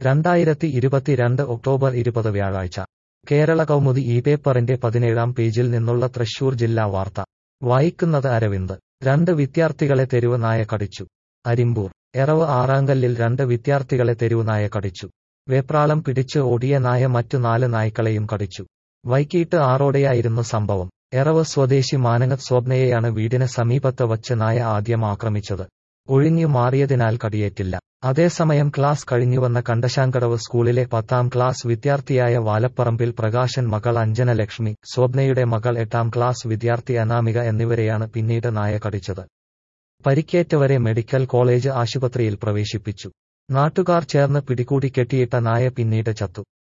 രണ്ടായിരത്തി ഇരുപത്തിരണ്ട് ഒക്ടോബർ ഇരുപത് വ്യാഴാഴ്ച കേരള കൗമുദി ഈ പേപ്പറിന്റെ പതിനേഴാം പേജിൽ നിന്നുള്ള തൃശൂർ ജില്ലാ വാർത്ത വായിക്കുന്നത് അരവിന്ദ് രണ്ട് വിദ്യാർത്ഥികളെ തെരുവ് നായ കടിച്ചു അരിമ്പൂർ എറവ് ആറാങ്കല്ലിൽ രണ്ട് വിദ്യാർത്ഥികളെ തെരുവ് നായ കടിച്ചു വെപ്രാളം പിടിച്ച് ഓടിയ നായ മറ്റു നാല് നായ്ക്കളെയും കടിച്ചു വൈകിട്ട് ആറോടെയായിരുന്നു സംഭവം എറവ് സ്വദേശി മാനങ്ങത് സ്വപ്നയെയാണ് വീടിന് സമീപത്ത് വച്ച് നായ ആദ്യം ആക്രമിച്ചത് ഒഴിഞ്ഞു മാറിയതിനാൽ കടിയേറ്റില്ല അതേസമയം ക്ലാസ് കഴിഞ്ഞുവന്ന കണ്ടശാങ്കടവ് സ്കൂളിലെ പത്താം ക്ലാസ് വിദ്യാർത്ഥിയായ വാലപ്പറമ്പിൽ പ്രകാശൻ മകൾ അഞ്ജന ലക്ഷ്മി സ്വപ്നയുടെ മകൾ എട്ടാം ക്ലാസ് വിദ്യാർത്ഥി അനാമിക എന്നിവരെയാണ് പിന്നീട് നായ കടിച്ചത് പരിക്കേറ്റവരെ മെഡിക്കൽ കോളേജ് ആശുപത്രിയിൽ പ്രവേശിപ്പിച്ചു നാട്ടുകാർ ചേർന്ന് പിടികൂടി കെട്ടിയിട്ട നായ പിന്നീട് ചത്തു